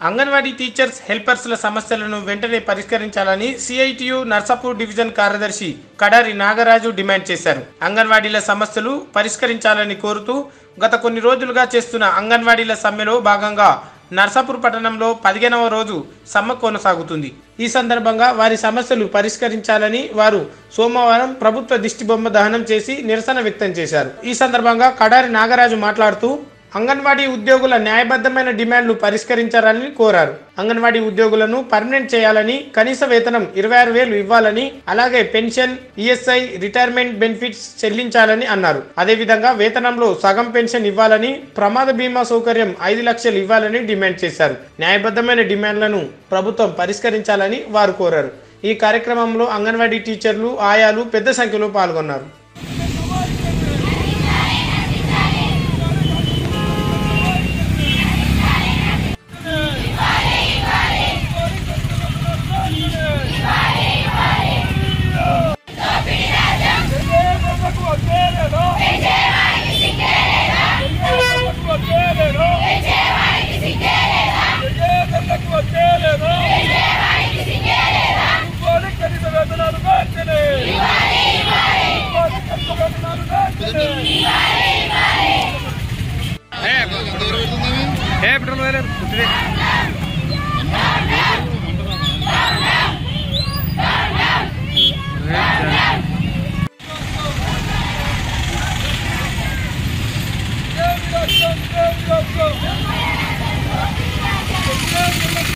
anganwadi teachers హెల్పర్స్ల సమస్యలను వెంటనే పరిష్కరించాలని సిఐటియు నర్సాపూర్ డివిజన్ కార్యదర్శి కడారి నాగరాజు డిమాండ్ చేశారు అంగన్వాడీల సమస్యలు పరిష్కరించాలని కోరుతూ గత కొన్ని రోజులుగా చేస్తున్న అంగన్వాడీల సమ్మెలో భాగంగా నర్సాపూర్ పట్టణంలో పదిహేనవ రోజు సమ్మె కొనసాగుతుంది ఈ సందర్భంగా వారి సమస్యలు పరిష్కరించాలని వారు సోమవారం ప్రభుత్వ దిష్టిబొమ్మ దహనం చేసి నిరసన వ్యక్తం చేశారు ఈ సందర్భంగా కడారి నాగరాజు మాట్లాడుతూ అంగన్వాడీ ఉద్యోగుల న్యాయబద్ధమైన డిమాండ్లు పరిష్కరించాలని కోరారు అంగన్వాడీ ఉద్యోగులను పర్మనెంట్ చేయాలని కనీస వేతనం ఇరవై ఆరు వేలు ఇవ్వాలని అలాగే పెన్షన్ ఈఎస్ఐ రిటైర్మెంట్ బెనిఫిట్స్ చెల్లించాలని అన్నారు అదేవిధంగా వేతనంలో సగం పెన్షన్ ఇవ్వాలని ప్రమాద బీమా సౌకర్యం ఐదు లక్షలు ఇవ్వాలని డిమాండ్ చేశారు న్యాయబద్ధమైన డిమాండ్లను ప్రభుత్వం పరిష్కరించాలని వారు కోరారు ఈ కార్యక్రమంలో అంగన్వాడీ టీచర్లు ఆయాలు పెద్ద సంఖ్యలో పాల్గొన్నారు ఏ పెట్రోల్